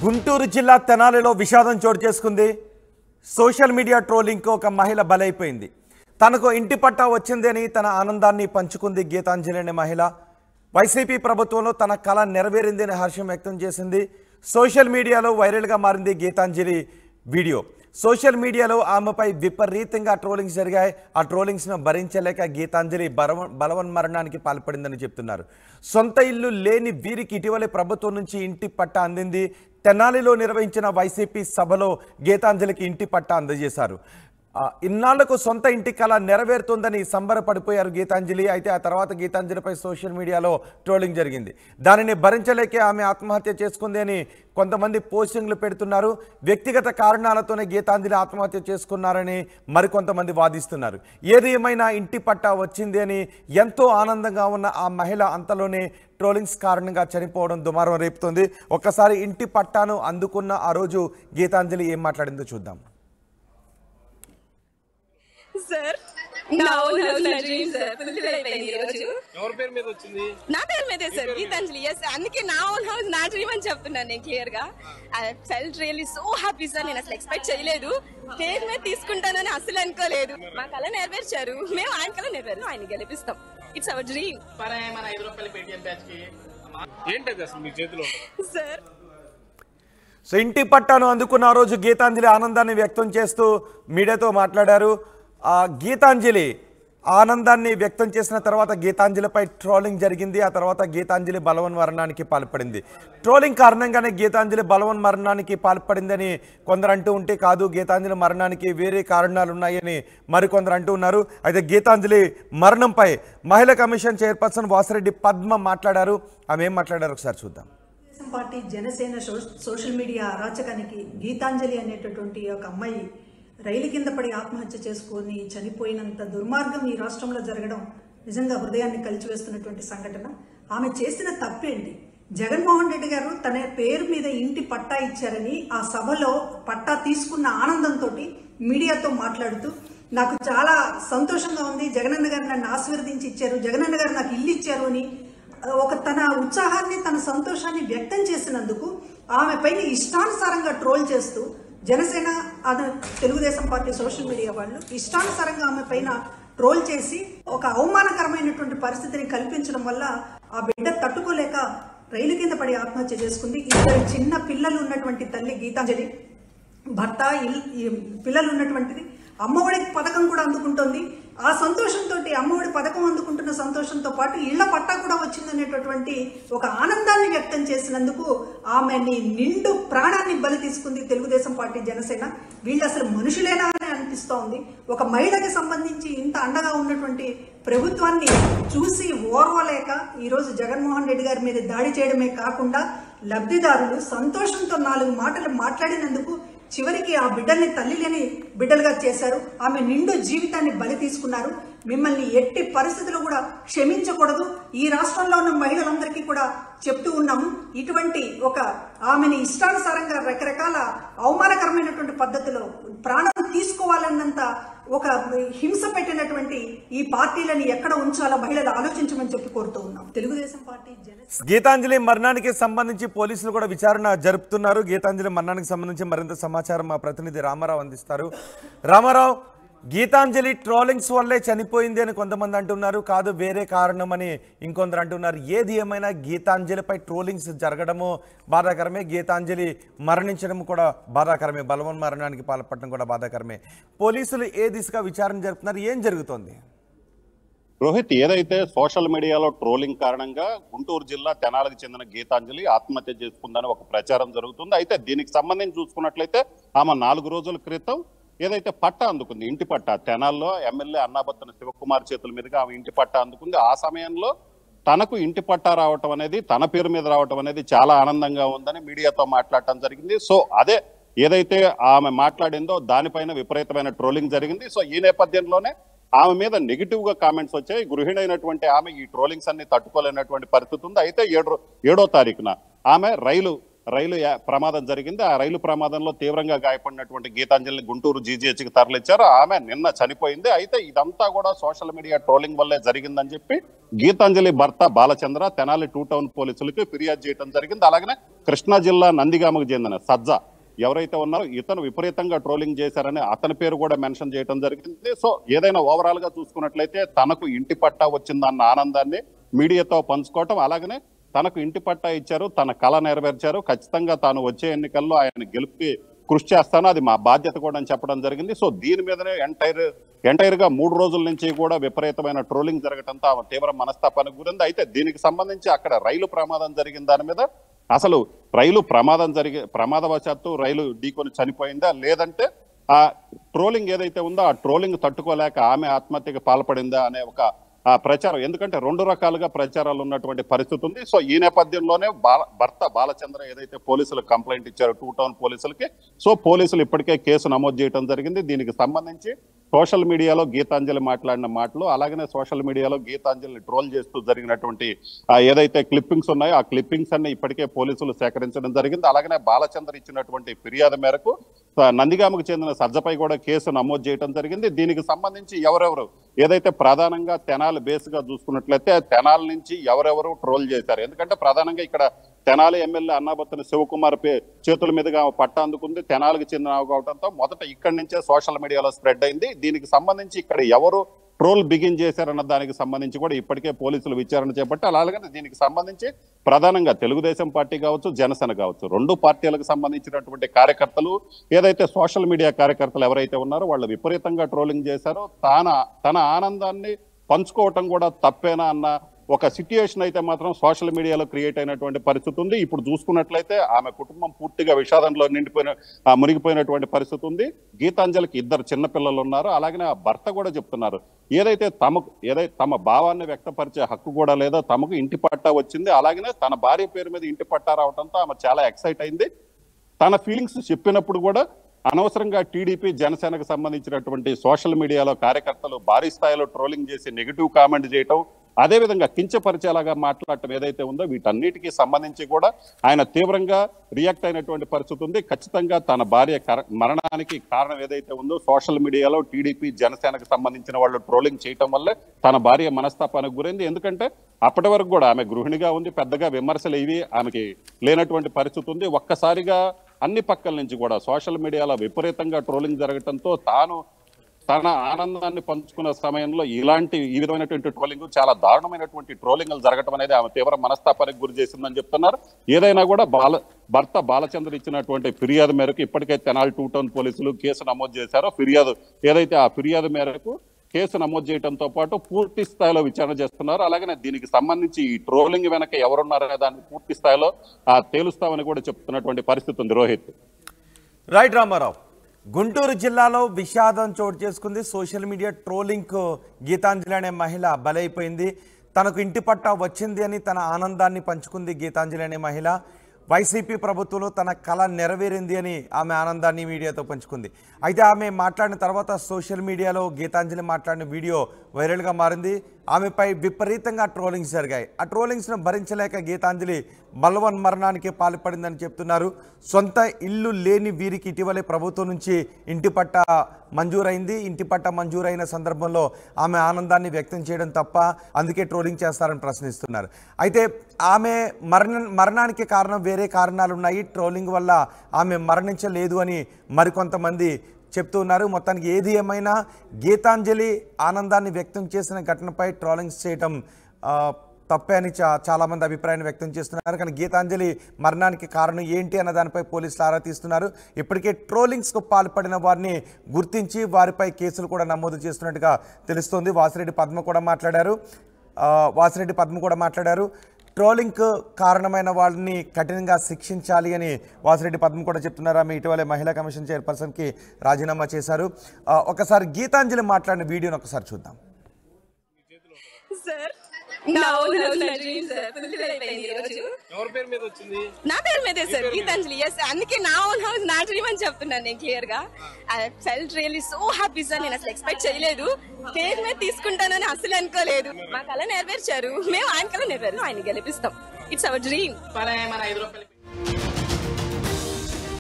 గుంటూరు జిల్లా తెనాలిలో విషాదం చోటు చేసుకుంది సోషల్ మీడియా ట్రోలింగ్కి ఒక మహిళ బలైపోయింది తనకు ఇంటి పట్టా వచ్చిందని తన ఆనందాన్ని పంచుకుంది గీతాంజలి అనే మహిళ వైసీపీ ప్రభుత్వంలో తన కళ నెరవేరిందని హర్షం వ్యక్తం చేసింది సోషల్ మీడియాలో వైరల్గా మారింది గీతాంజలి వీడియో సోషల్ మీడియాలో ఆమెపై విపరీతంగా ట్రోలింగ్స్ జరిగాయి ఆ ట్రోలింగ్స్ను భరించలేక గీతాంజలి బలవ బలవన్మరణానికి పాల్పడిందని చెప్తున్నారు సొంత ఇల్లు లేని వీరికి ఇటీవలే ప్రభుత్వం నుంచి ఇంటి పట్టా అందింది తెనాలిలో నిర్వహించిన వైసీపీ సభలో గీతాంజలికి ఇంటి పట్టా అందజేశారు ఆ, ఇన్నాళ్లకు సొంత ఇంటి కళ నెరవేరుతుందని సంబరపడిపోయారు గీతాంజలి అయితే ఆ తర్వాత గీతాంజలిపై సోషల్ మీడియాలో ట్రోలింగ్ జరిగింది దానిని భరించలేకే ఆమె ఆత్మహత్య చేసుకుంది అని కొంతమంది పోస్టింగ్లు పెడుతున్నారు వ్యక్తిగత కారణాలతోనే గీతాంజలి ఆత్మహత్య చేసుకున్నారని మరికొంతమంది వాదిస్తున్నారు ఏది ఏమైనా ఇంటి పట్టా వచ్చింది అని ఎంతో ఆనందంగా ఉన్న ఆ మహిళ అంతలోనే ట్రోలింగ్స్ కారణంగా చనిపోవడం దుమారం రేపుతోంది ఒక్కసారి ఇంటి పట్టాను అందుకున్న ఆ రోజు గీతాంజలి ఏం మాట్లాడిందో చూద్దాం సార్ నా ఓన్ హౌస్ నా డ్రీమ్ సార్ ఫుల్ఫిల్ అయిపోయింది ఈ రోజు ఎవరి పేరు మీద వచ్చింది నా పేరు మీదే సార్ గీతాంజలి ఎస్ అందుకే నా ఓన్ హౌస్ నా డ్రీమ్ అని చెప్తున్నాను నేను క్లియర్ గా I felt really so happy sir నేను అసలు ఎక్స్పెక్ట్ చేయలేదు స్టేజ్ మీద తీసుకుంటానని అసలు అనుకోలేదు మా కళ నెరవేర్చారు మేము ఆయన కళ నెరవేరు ఆయన గెలిపిస్తాం ఇట్స్ అవర్ డ్రీమ్ పరే మన ఐదు రూపాయల పేటిఎం బ్యాచ్ కి ఏంటది అసలు మీ చేతిలో ఉన్నది? సార్ సో ఇంటి పట్టాను అందుకున్న ఆ రోజు గీతాంజలి ఆనందాన్ని వ్యక్తం చేస్తూ మీడియాతో మాట్లాడారు ఆ గీతాంజలి ఆనందాన్ని వ్యక్తం చేసిన తర్వాత గీతాంజలిపై ట్రోలింగ్ జరిగింది ఆ తర్వాత గీతాంజలి బలవన్ మరణానికి పాల్పడింది ట్రోలింగ్ కారణంగానే గీతాంజలి బలవన్ మరణానికి పాల్పడిందని కొందరు అంటూ ఉంటే కాదు గీతాంజలి మరణానికి వేరే కారణాలు ఉన్నాయని మరికొందరు అంటూ ఉన్నారు అయితే గీతాంజలి మరణంపై మహిళా కమిషన్ చైర్పర్సన్ వాసిరెడ్డి పద్మ మాట్లాడారు ఆమె ఏం మాట్లాడారు ఒకసారి చూద్దాం Telugu Desam party Janasena so- social media అరాచకానికి గీతాంజలి అనేటటువంటి ఒక అమ్మాయి రైలు కింద పడి ఆత్మహత్య చేసుకొని చనిపోయినంత దుర్మార్గం ఈ రాష్ట్రంలో జరగడం నిజంగా హృదయాన్ని కలిచివేస్తున్నటువంటి సంఘటన ఆమె చేసిన తప్పేంటి జగన్మోహన్ రెడ్డి గారు తన పేరు మీద ఇంటి పట్టా ఇచ్చారని ఆ సభలో పట్టా తీసుకున్న ఆనందంతో మీడియాతో మాట్లాడుతూ నాకు చాలా సంతోషంగా ఉంది జగనన్న గారు నన్ను ఆశీర్వదించి ఇచ్చారు జగనన్న గారు నాకు ఇల్లు ఇచ్చారు అని ఒక తన ఉత్సాహాన్ని తన సంతోషాన్ని వ్యక్తం చేసినందుకు ఆమె పైన ఇష్టానుసారంగా ట్రోల్ చేస్తూ జనసేన అదే తెలుగుదేశం పార్టీ సోషల్ మీడియా వాళ్ళు ఇష్టానుసారంగా ఆమె పైన ట్రోల్ చేసి ఒక అవమానకరమైనటువంటి పరిస్థితిని కల్పించడం వల్ల ఆ బిడ్డ తట్టుకోలేక రైలు కింద పడి ఆత్మహత్య చేసుకుంది ఇద్దరు చిన్న పిల్లలు ఉన్నటువంటి తల్లి గీతాంజలి భర్త ఇల్- ఈ పిల్లలు ఉన్నటువంటిది అమ్మఒడి పథకం కూడా అందుకుంటోంది ఆ సంతోషంతో అమ్మఒడి పథకం అందుకుంటున్న సంతోషంతో పాటు ఇళ్ల పట్టా కూడా వచ్చిందనేటటువంటి ఒక ఆనందాన్ని వ్యక్తం చేసినందుకు ఆమెని నిండు ప్రాణాన్ని బలి తీసుకుంది తెలుగుదేశం పార్టీ జనసేన వీళ్ళు అసలు మనుషులేనా అని అనిపిస్తోంది ఒక మహిళకి సంబంధించి ఇంత అండగా ఉన్నటువంటి ప్రభుత్వాన్ని చూసి ఓర్వలేక ఈరోజు జగన్మోహన్ రెడ్డి గారి మీద దాడి చేయడమే కాకుండా లబ్ధిదారులు సంతోషంతో నాలుగు మాటలు మాట్లాడినందుకు చివరికి ఆ బిడ్డల్ని తల్లి లేని బిడ్డలుగా చేశారు ఆమె నిండు జీవితాన్ని బలి తీసుకున్నారు మిమ్మల్ని ఎట్టి పరిస్థితుల్లో కూడా క్షమించకూడదు ఈ రాష్ట్రంలో ఉన్న మహిళలందరికీ కూడా చెప్తూ ఉన్నాము ఇటువంటి ఒక ఆమెని ఇష్టానుసారంగా రకరకాల అవమానకరమైనటువంటి పద్ధతిలో ప్రాణం తీసుకోవాలన్నంత ఒక హింస పెట్టినటువంటి ఈ పార్టీలని ఎక్కడ ఉంచాలో మహిళలు ఆలోచించమని చెప్పి కోరుతూ ఉన్నాం తెలుగుదేశం పార్టీ జన గీతాంజలి మరణానికి సంబంధించి పోలీసులు కూడా విచారణ జరుపుతున్నారు గీతాంజలి మరణానికి సంబంధించి మరింత సమాచారం మా ప్రతినిధి రామారావు అందిస్తారు రామారావు గీతాంజలి ట్రోలింగ్స్ వల్లే చనిపోయింది అని కొంతమంది అంటున్నారు కాదు వేరే కారణం అని ఇంకొందరు అంటున్నారు ఏది ఏమైనా గీతాంజలిపై ట్రోలింగ్స్ జరగడము బాధాకరమే గీతాంజలి మరణించడం కూడా బాధాకరమే బలవన్ మరణానికి పాల్పడడం కూడా బాధాకరమే పోలీసులు ఏ దిశగా విచారణ జరుపుతున్నారు ఏం జరుగుతోంది రోహిత్ ఏదైతే సోషల్ మీడియాలో ట్రోలింగ్ కారణంగా గుంటూరు జిల్లా తెనాలకు చెందిన గీతాంజలి ఆత్మహత్య చేసుకుందని ఒక ప్రచారం జరుగుతుంది అయితే దీనికి సంబంధించి చూసుకున్నట్లయితే ఆమె నాలుగు రోజుల క్రితం ఏదైతే పట్టా అందుకుంది ఇంటి పట్టా తెనాల్లో ఎమ్మెల్యే అన్నాబత్తన శివకుమార్ చేతుల మీదుగా ఆమె ఇంటి పట్టా అందుకుంది ఆ సమయంలో తనకు ఇంటి పట్టా రావటం అనేది తన పేరు మీద రావటం అనేది చాలా ఆనందంగా ఉందని మీడియాతో మాట్లాడటం జరిగింది సో అదే ఏదైతే ఆమె మాట్లాడిందో దానిపైన విపరీతమైన ట్రోలింగ్ జరిగింది సో ఈ నేపథ్యంలోనే ఆమె మీద నెగిటివ్ గా కామెంట్స్ వచ్చాయి గృహిణి అయినటువంటి ఆమె ఈ ట్రోలింగ్స్ అన్ని తట్టుకోలేనటువంటి పరిస్థితి ఉంది అయితే ఏడు ఏడో తారీఖున ఆమె రైలు రైలు యా- ప్రమాదం జరిగింది ఆ రైలు ప్రమాదంలో తీవ్రంగా గాయపడినటువంటి గీతాంజలిని గుంటూరు జీజీహెచ్కి తరలించారు ఆమె నిన్న చనిపోయింది అయితే ఇదంతా కూడా సోషల్ మీడియా ట్రోలింగ్ వల్లే జరిగిందని చెప్పి గీతాంజలి భర్త బాలచంద్ర తెనాలి టూ టౌన్ పోలీసులకి ఫిర్యాదు చేయడం జరిగింది అలాగనే కృష్ణా జిల్లా నందిగామకు చెందిన సజ్జ ఎవరైతే ఉన్నారో ఇతను విపరీతంగా ట్రోలింగ్ చేశారని అతని పేరు కూడా మెన్షన్ చేయడం జరిగింది సో ఏదైనా ఓవరాల్ గా చూసుకున్నట్లయితే తనకు ఇంటి పట్టా వచ్చిందన్న ఆనందాన్ని మీడియాతో పంచుకోవటం అలాగనే తనకు ఇంటి పట్టా ఇచ్చారు తన కళ నెరవేర్చారు ఖచ్చితంగా తాను వచ్చే ఎన్నికల్లో ఆయన గెలుపుకి కృషి చేస్తాను అది మా బాధ్యత కూడా అని చెప్పడం జరిగింది సో దీని మీదనే ఎంటైర్ ఎంటైర్ గా మూడు రోజుల నుంచి కూడా విపరీతమైన ట్రోలింగ్ జరగడంతో ఆమె తీవ్ర మనస్తాపానికి గురింది అయితే దీనికి సంబంధించి అక్కడ రైలు ప్రమాదం జరిగిన దాని మీద అసలు రైలు ప్రమాదం జరిగే ప్రమాదవశాత్తు రైలు ఢీకొని చనిపోయిందా లేదంటే ఆ ట్రోలింగ్ ఏదైతే ఉందో ఆ ట్రోలింగ్ తట్టుకోలేక ఆమె ఆత్మహత్యకి పాల్పడిందా అనే ఒక ఆ ప్రచారం ఎందుకంటే రెండు రకాలుగా ప్రచారాలు ఉన్నటువంటి పరిస్థితి ఉంది సో ఈ నేపథ్యంలోనే బాల భర్త బాలచంద్ర ఏదైతే పోలీసులకు కంప్లైంట్ ఇచ్చారో టూ టౌన్ పోలీసులకి సో పోలీసులు ఇప్పటికే కేసు నమోదు చేయడం జరిగింది దీనికి సంబంధించి సోషల్ మీడియాలో గీతాంజలి మాట్లాడిన మాటలు అలాగనే సోషల్ మీడియాలో గీతాంజలిని ట్రోల్ చేస్తూ జరిగినటువంటి ఆ ఏదైతే క్లిప్పింగ్స్ ఉన్నాయో ఆ క్లిప్పింగ్స్ అన్ని ఇప్పటికే పోలీసులు సేకరించడం జరిగింది అలాగనే బాలచంద్ర ఇచ్చినటువంటి ఫిర్యాదు మేరకు ఆ, నందిగామకు చెందిన సజ్జపై కూడా కేసు నమోదు చేయడం జరిగింది దీనికి సంబంధించి ఎవరెవరు ఏదైతే ప్రధానంగా తెనాలి బేస్ గా చూసుకున్నట్లయితే తెనాలి నుంచి ఎవరెవరు ట్రోల్ చేశారు ఎందుకంటే ప్రధానంగా ఇక్కడ తెనాలి ఎమ్మెల్యే అన్నాబత్తన శివకుమార్ పే చేతుల మీదుగా ఆమె పట్టా అందుకుంది తెనాలికి చెందిన ఆమె కావడంతో మొదట ఇక్కడి నుంచే సోషల్ మీడియాలో స్ప్రెడ్ అయింది దీనికి సంబంధించి ఇక్కడ ఎవరు ట్రోల్ బిగిన్ చేశారన్న దానికి సంబంధించి కూడా ఇప్పటికే పోలీసులు విచారణ చేపట్టి అలాగే దీనికి సంబంధించి ప్రధానంగా తెలుగుదేశం పార్టీ కావచ్చు జనసేన కావచ్చు రెండు పార్టీలకు సంబంధించినటువంటి కార్యకర్తలు ఏదైతే సోషల్ మీడియా కార్యకర్తలు ఎవరైతే ఉన్నారో వాళ్ళు విపరీతంగా ట్రోలింగ్ చేశారో తాన తన ఆనందాన్ని పంచుకోవటం కూడా తప్పేనా అన్న ఒక సిట్యుయేషన్ అయితే మాత్రం సోషల్ మీడియాలో క్రియేట్ అయినటువంటి పరిస్థితి ఉంది ఇప్పుడు చూసుకున్నట్లయితే ఆమె కుటుంబం పూర్తిగా విషాదంలో నిండిపోయిన ఆ, మునిగిపోయినటువంటి పరిస్థితి ఉంది గీతాంజలికి ఇద్దరు చిన్నపిల్లలు ఉన్నారు అలాగనే ఆ భర్త కూడా చెప్తున్నారు ఏదైతే తమకు ఏదైతే తమ భావాన్ని వ్యక్తపరిచే హక్కు కూడా లేదో తమకు ఇంటి పట్టా వచ్చింది అలాగనే తన భార్య పేరు మీద ఇంటి పట్టా రావడంతో ఆమె చాలా ఎక్సైట్ అయింది తన ఫీలింగ్స్ చెప్పినప్పుడు కూడా అనవసరంగా టీడీపీ జనసేనకు సంబంధించినటువంటి సోషల్ మీడియాలో కార్యకర్తలు భారీ స్థాయిలో ట్రోలింగ్ చేసి నెగిటివ్ కామెంట్ చేయటం అదేవిధంగా కించపరిచేలాగా మాట్లాడటం ఏదైతే ఉందో వీటన్నిటికీ సంబంధించి కూడా ఆయన తీవ్రంగా రియాక్ట్ అయినటువంటి పరిస్థితి ఉంది ఖచ్చితంగా తన భార్య కర- మరణానికి కారణం ఏదైతే ఉందో సోషల్ మీడియాలో టీడీపీ జనసేనకు సంబంధించిన వాళ్ళు ట్రోలింగ్ చేయటం వల్లే తన భార్య మనస్తాపానికి గురైంది ఎందుకంటే అప్పటి వరకు కూడా ఆమె గృహిణిగా ఉంది పెద్దగా విమర్శలు ఇవి ఆమెకి లేనటువంటి పరిస్థితి ఉంది ఒక్కసారిగా అన్ని పక్కల నుంచి కూడా సోషల్ మీడియాలో విపరీతంగా ట్రోలింగ్ జరగటంతో తాను తన ఆనందాన్ని పంచుకున్న సమయంలో ఇలాంటి ఈ విధమైనటువంటి ట్రోలింగ్ చాలా దారుణమైనటువంటి ట్రోలింగ్లు జరగటం అనేది ఆమె తీవ్ర మనస్తాపానికి గురి చేసిందని చెప్తున్నారు ఏదైనా కూడా బాల భర్త బాలచంద్ర ఇచ్చినటువంటి ఫిర్యాదు మేరకు ఇప్పటికే తెనాలి టూ టౌన్ పోలీసులు కేసు నమోదు చేశారో ఫిర్యాదు ఏదైతే ఆ ఫిర్యాదు మేరకు కేసు నమోదు చేయడంతో పాటు పూర్తి స్థాయిలో విచారణ చేస్తున్నారు అలాగనే దీనికి సంబంధించి ఈ ట్రోలింగ్ వెనక ఎవరున్నారనే దాన్ని పూర్తి స్థాయిలో ఆ, తేలుస్తామని కూడా చెప్తున్నటువంటి పరిస్థితి ఉంది రోహిత్ రైట్ రామారావు గుంటూరు జిల్లాలో విషాదం చోటు చేసుకుంది సోషల్ మీడియా ట్రోలింగ్ గీతాంజలి అనే మహిళ బలైపోయింది తనకు ఇంటి పట్టా వచ్చింది అని తన ఆనందాన్ని పంచుకుంది గీతాంజలి అనే మహిళ వైసీపీ ప్రభుత్వంలో తన కళ నెరవేరింది అని ఆమె ఆనందాన్ని మీడియాతో పంచుకుంది అయితే ఆమె మాట్లాడిన తర్వాత సోషల్ మీడియాలో గీతాంజలి మాట్లాడిన వీడియో వైరల్గా మారింది ఆమెపై విపరీతంగా ట్రోలింగ్స్ జరిగాయి ఆ ట్రోలింగ్స్ను భరించలేక గీతాంజలి బలవన్ మరణానికి పాల్పడిందని చెప్తున్నారు సొంత ఇల్లు లేని వీరికి ఇటీవలే ప్రభుత్వం నుంచి ఇంటి పట్ట మంజూరైంది ఇంటి పట్ట మంజూరైన సందర్భంలో ఆమె ఆనందాన్ని వ్యక్తం చేయడం తప్ప అందుకే ట్రోలింగ్ చేస్తారని ప్రశ్నిస్తున్నారు అయితే ఆమె మరణ మరణానికి కారణం వేరే కారణాలు ఉన్నాయి ట్రోలింగ్ వల్ల ఆమె మరణించలేదు అని మరికొంతమంది చెప్తూ ఉన్నారు మొత్తానికి ఏది ఏమైనా గీతాంజలి ఆనందాన్ని వ్యక్తం చేసిన ఘటనపై ట్రోలింగ్స్ చేయటం ఆ, తప్పే అని చా చాలామంది అభిప్రాయాన్ని వ్యక్తం చేస్తున్నారు కానీ గీతాంజలి మరణానికి కారణం ఏంటి అన్న దానిపై పోలీసులు ఆరా తీస్తున్నారు ఇప్పటికే ట్రోలింగ్స్కు పాల్పడిన వారిని గుర్తించి వారిపై కేసులు కూడా నమోదు చేస్తున్నట్టుగా తెలుస్తోంది వాసిరెడ్డి పద్మ కూడా మాట్లాడారు ఆ, వాసిరెడ్డి పద్మ కూడా మాట్లాడారు ట్రోలింగ్ కారణమైన వాళ్ళని కఠినంగా శిక్షించాలి అని వాసిరెడ్డి పద్మ కూడా చెప్తున్నారు ఆమె ఇటీవలే మహిళా కమిషన్ చైర్పర్సన్కి రాజీనామా చేశారు ఆ, ఒకసారి గీతాంజలి మాట్లాడిన వీడియోని ఒకసారి చూద్దాం సార్ నా ఓన్ హౌస్ నా డ్రీమ్ సార్ ఫుల్ఫిల్ అయిపోయింది ఈరోజు ఎవరి పేరు మీద వచ్చింది నా పేరు మీదే సార్ గీతాంజలి ఎస్ అందుకే నా ఓన్ హౌస్ నా డ్రీమ్ అని చెప్తున్నాను నేను క్లియర్ గా I felt really so happy sir నేను అసలు ఎక్స్పెక్ట్ చేయలేదు స్టేజ్ మీద తీసుకుంటానని అసలు అనుకోలేదు మా కళ నెరవేర్చారు మేము ఆయన కళ నెరవేరు ఆయన గెలిపిస్తాం ఇట్స్ అవర్ డ్రీమ్ మన మన ఐదు రూపాయలు